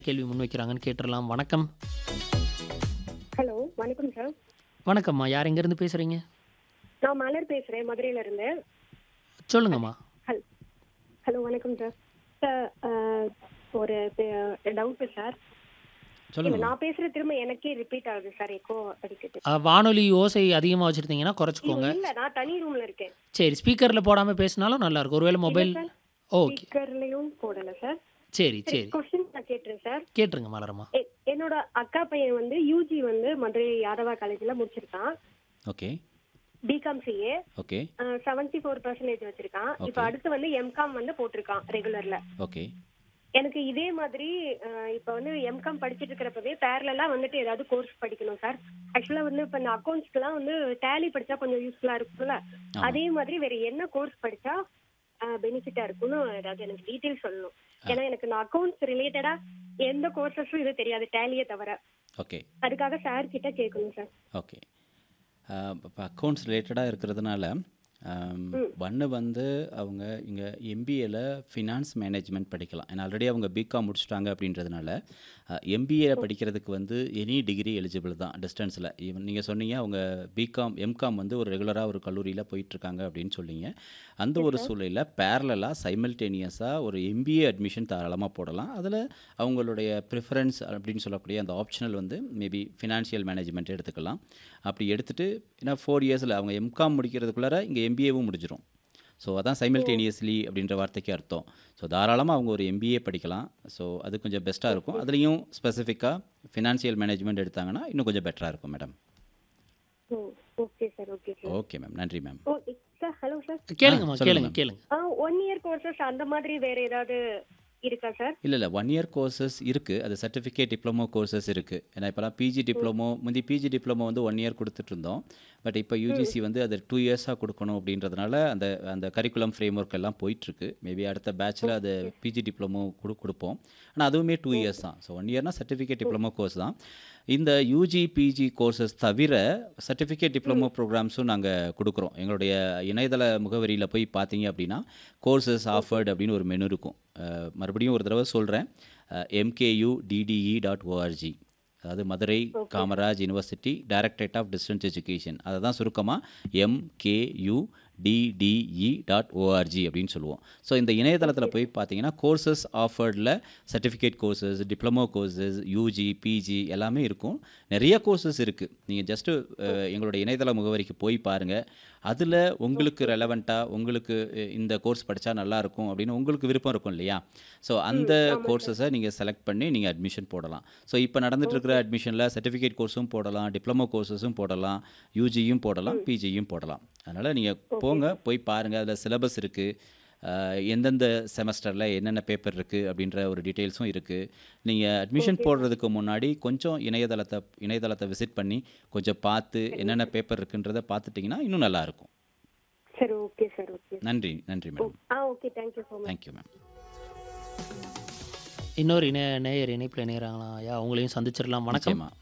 கேள்வி முன்வைக்கிறாங்கன்னு கேட்டுடலாம் வணக்கம் ஹலோ வணக்கம் சார் வணக்கம்மா யார் எங்கேருந்து பேசுகிறீங்க நான் மலர் பேசுறேன் மதுரையில இருந்து சொல்லுங்கம்மா ஹல் ஹலோ வணக்கம் சார் சார் அஹ், ஒரு டவுட் சார் இல்ல, சொல்லுங்க நான் பேசுறது திரும்ப எனக்கே ரிப்பீட் ஆகுது சார் எக்கோ அடிக்குது அஹ், வானொலி ஓசை அதிகமாக வச்சுருந்தீங்கன்னா குறைச்சிக்கோங்க இல்ல நான் தனி ரூம்ல இருக்கேன் சரி ஸ்பீக்கரில் போடாமல் பேசினாலும் நல்லாயிருக்கும் ஒருவேளை மொபைல் சார் ஓகே ஸ்பீக்கர்லயும் போடல சார் சரி சரி கொஸ்டின் நான் கேட்டுறேன் சார் கேட்டுருங்க மலரம்மா எ- என்னோட அக்கா பையன் வந்து யூஜி வந்து மதுரை யாதவா காலேஜ்ல முடிச்சிருக்கான் okay BCom CA okay seventy four percentage வச்சிருக்கான் இப்ப Okay. அடுத்து வந்து எம்காம் வந்து போட்டிருக்கான் ரெகுலர்ல ஓகே எனக்கு இதே மாதிரி அஹ், இப்ப வந்து எம்காம் படிச்சிட்டு இருக்கிறப்பவே பேரலா வந்துட்டு ஏதாவது கோர்ஸ் படிக்கணும் சார் ஆக்சுவலா வந்து இப்ப இந்த அக்கௌண்ட்ஸ்க்குலாம் வந்து டேலி படிச்சா கொஞ்சம் யூஸ்ஃபுல்லா இருக்கும்ல ஆமா. அதே மாதிரி வேற என்ன கோர்ஸ் படிச்சா பெனிஃபிட்டா இருக்கும்னு ஏதாவது எனக்கு டீட்டெயில் சொல்லணும் ஏன்னா எனக்கு நான் அக்கௌண்ட்ஸ் ரிலேட்டடா எந்த கோர்சஸும் இது தெரியாது டேலியே தவிர ஓகே அதுக்காக சார் கிட்ட கேட்கணும் சார் ஓகே இப்போ அக்கௌண்ட்ஸ் ரிலேட்டடாக இருக்கிறதுனால ஒன்று வந்து அவங்க இங்கே எம்பிஏல ஃபினான்ஸ் மேனேஜ்மெண்ட் படிக்கலாம் ஏன்னா ஆல்ரெடி அவங்க பிகாம் முடிச்சிட்டாங்க அப்படின்றதுனால எம்பிஏ படிக்கிறதுக்கு வந்து எனி டிகிரி எலிஜிபிள் தான் டிஸ்டன்ஸில் ஈவன் நீங்கள் சொன்னீங்க அவங்க பிகாம் எம்காம் வந்து ஒரு ரெகுலராக ஒரு கல்லூரியில் போயிட்டுருக்காங்க அப்படின்னு சொன்னீங்க அந்த ஒரு சூழ்நிலையில் பேரலாக சைமல்டேனியஸாக ஒரு எம்பிஏ அட்மிஷன் தாராளமாக போடலாம் அதில் அவங்களுடைய ப்ரிஃபரன்ஸ் அப்படின்னு சொல்லக்கூடிய அந்த ஆப்ஷனல் வந்து மேபி ஃபினான்ஷியல் மேனேஜ்மெண்ட் எடுத்துக்கலாம் அப்படி எடுத்துட்டு ஏன்னா ஃபோர் இயர்ஸில் அவங்க எம்காம் முடிக்கிறதுக்குள்ளார இங்கே எம்பிஏவும் முடிஞ்சிரும் ஸோ அதான் சைமல்டேனியஸ்லி அப்படின்ற வார்த்தைக்கு அர்த்தம் ஸோ தாராளமாக அவங்க ஒரு எம்பிஏ படிக்கலாம் ஸோ அது கொஞ்சம் பெஸ்ட்டாக இருக்கும் அதுலேயும் ஸ்பெசிஃபிக்காக ஃபினான்ஷியல் மேனேஜ்மெண்ட் எடுத்தாங்கன்னா இன்னும் கொஞ்சம் பெட்டராக இருக்கும் madam oh okay sir okay sir okay ma'am நன்றி ma'am oh sir hello sir கேளுங்கம்மா சொல்லுங்க கேளுங்க ma'am. கேளுங்க ஒன் இயர் கோர்சஸ் அந்த மாதிரி வேற ஏதாவது இருக்கா சார் இல்லை இல்லை ஒன் இயர் கோர்சஸ் இருக்குது அது சர்டிஃபிகேட் டிப்ளமோ கோர்சஸ் இருக்குது ஏன்னா இப்போலாம் பிஜி டிப்ளமோ முந்தி பிஜி டிப்ளமோ வந்து ஒன் இயர் கொடுத்துட்டு இருந்தோம் பட் இப்போ யூஜிசி வந்து அது டூ இயர்ஸாக கொடுக்கணும் அப்படின்றதுனால அந்த அந்த கரிக்குலம் ஃப்ரேம் ஒர்க் எல்லாம் போயிட்டுருக்கு மேபி அடுத்த பேட்சில் அது பிஜி டிப்ளமோ கொடு கொடுப்போம் ஆனால் அதுவுமே டூ இயர்ஸ் தான் ஸோ ஒன் இயர்னா சர்டிஃபிகேட் டிப்ளமோ கோர்ஸ் தான் இந்த யூஜி பிஜி கோர்சஸ் தவிர சர்டிஃபிகேட் டிப்ளமோ ப்ரோக்ராம்ஸும் நாங்கள் கொடுக்குறோம் எங்களுடைய இணையதள முகவரியில் போய் பார்த்தீங்க அப்படின்னா கோர்சஸ் ஆஃபர்ட் அப்படின்னு ஒரு மெனு இருக்கும் அஹ், மறுபடியும் ஒரு தடவை சொல்கிறேன் எம்கேயூ டிடிஇ டாட் ஓஆர்ஜி அதாவது Madurai Kamaraj university directorate of distance education அதை தான் சுருக்கமாக எம்கேயூ டிடிஇ டாட் ஓஆர்ஜி அப்படின்னு சொல்லுவோம் ஸோ இந்த இணையதளத்தில் போய் பார்த்தீங்கன்னா கோர்சஸ் ஆஃபர்டில் certificate courses diploma courses UG PG எல்லாமே இருக்கும் நிறைய கோர்சஸ் இருக்குது நீங்கள் ஜஸ்ட்டு எங்களுடைய இணையதள முகவரிக்கு போய் பாருங்கள் அதில் உங்களுக்கு ரெலவெண்ட்டாக உங்களுக்கு அஹ், இந்த கோர்ஸ் படித்தா நல்லாயிருக்கும் அப்படின்னு உங்களுக்கு விருப்பம் இருக்கும் இல்லையா ஸோ அந்த கோர்சஸை நீங்கள் செலக்ட் பண்ணி நீங்கள் அட்மிஷன் போடலாம் ஸோ இப்போ நடந்துட்டு இருக்கிற அட்மிஷனில் சர்டிஃபிகேட் கோர்ஸும் போடலாம் டிப்ளமோ கோர்சஸும் போடலாம் யூஜியும் போடலாம் பிஜியும் போடலாம் அதனால் நீங்கள் போங்க போய் பாருங்கள் அதில் சிலபஸ் இருக்குது எந்தெந்த செமஸ்டரில் என்னென்ன பேப்பர் இருக்குது அப்படின்ற ஒரு டீட்டெயில்ஸும் இருக்குது நீங்கள் அட்மிஷன் போடுறதுக்கு முன்னாடி கொஞ்சம் இணையதளத்தை இணையதளத்தை விசிட் பண்ணி கொஞ்சம் பார்த்து என்னென்ன பேப்பர் இருக்குன்றதை பார்த்துட்டிங்கன்னா இன்னும் நல்லாயிருக்கும் சரி ஓகே சார் ஓகே நன்றி நன்றி madam ah okay thank you so much thank you ma'am இன்னொரு இணை நேயர் இணைப்பில் இணையறாங்களா ஐயா அவங்களையும் சந்திச்சிடலாம் வணக்கம் நிச்சயமா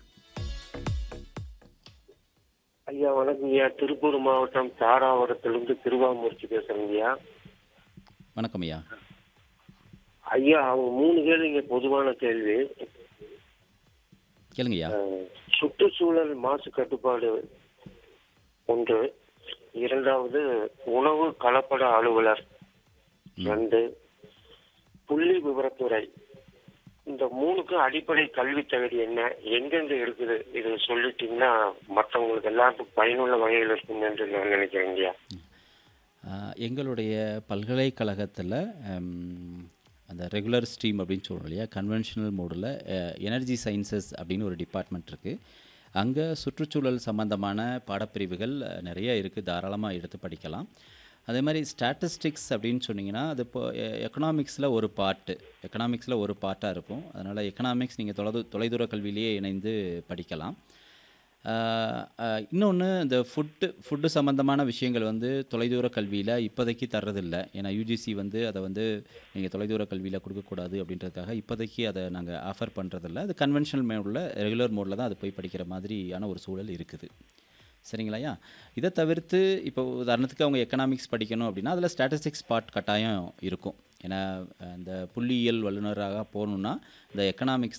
ஐயா வணக்கம் ஐயா திருப்பூர் மாவட்டம் தாராபுரத்திலிருந்து திருவாமூர்த்தி பேசுறேங்க ஐயா வணக்கம் ஐயா ஐயா அவங்க மூணு கேள்விங்க பொதுவான கேள்வி கேளுங்க ஐயா அஹ், சுற்றுச்சூழல் மாசு கட்டுப்பாடு ஒன்று இரண்டாவது உணவு கலப்பட அலுவலர் ரெண்டு புள்ளி விவரத்துறை இந்த மூணுக்கும் அடிப்படை கல்வி தகுதி என்ன எங்கெங்க இருக்குது இது சொல்லிட்டீங்கன்னா மற்றவங்களுக்கு எல்லாருக்கும் பயனுள்ள வகையில் இருக்கும் என்று நான் நினைக்கிறேன் ஐயா ஆஹ், எங்களுடைய பல்கலைக்கழகத்தில் அந்த ரெகுலர் ஸ்ட்ரீம் அப்படின்னு சொல்கிறோம் இல்லையா கன்வென்ஷனல் மோடில் எனர்ஜி சயின்சஸ் அப்படின்னு ஒரு டிபார்ட்மெண்ட் இருக்குது அங்கே சுற்றுச்சூழல் சம்பந்தமான பாடப்பிரிவுகள் அஹ், நிறைய இருக்குது தாராளமாக எடுத்து படிக்கலாம் அதே மாதிரி ஸ்டாட்டிஸ்டிக்ஸ் அப்படின்னு சொன்னீங்கன்னா அது இப்போ எக்கனாமிக்ஸில் ஒரு பார்ட்டு எக்கனாமிக்ஸில் ஒரு பார்ட்டாக இருக்கும் அதனால் எக்கனாமிக்ஸ் நீங்கள் தொலைது தொலைதூர கல்வியிலேயே இணைந்து படிக்கலாம் இன்னொன்று இந்த ஃபுட்டு ஃபுட்டு சம்மந்தமான விஷயங்கள் வந்து தொலைதூர கல்வியில் இப்போதைக்கு தர்றதில்ல ஏன்னா யூஜிசி வந்து அதை வந்து நீங்கள் தொலைதூர கல்வியில் கொடுக்கக்கூடாது அப்படின்றதுக்காக இப்போதைக்கு அதை நாங்கள் ஆஃபர் பண்ணுறதில்ல அது கன்வென்ஷனல் மோடில் ரெகுலர் மோடில் தான் அது போய் படிக்கிற மாதிரியான ஒரு சூழல் இருக்குது சரிங்களாயா இதை தவிர்த்து இப்போ உதாரணத்துக்கு அவங்க எக்கனாமிக்ஸ் படிக்கணும் அப்படின்னா அதில் ஸ்டாட்டிஸ்டிக்ஸ் பார்ட் கட்டாயம் இருக்கும் ஏன்னா அந்த புள்ளியியல் வல்லுநராக போகணுன்னா இந்த எக்கனாமிக்ஸ்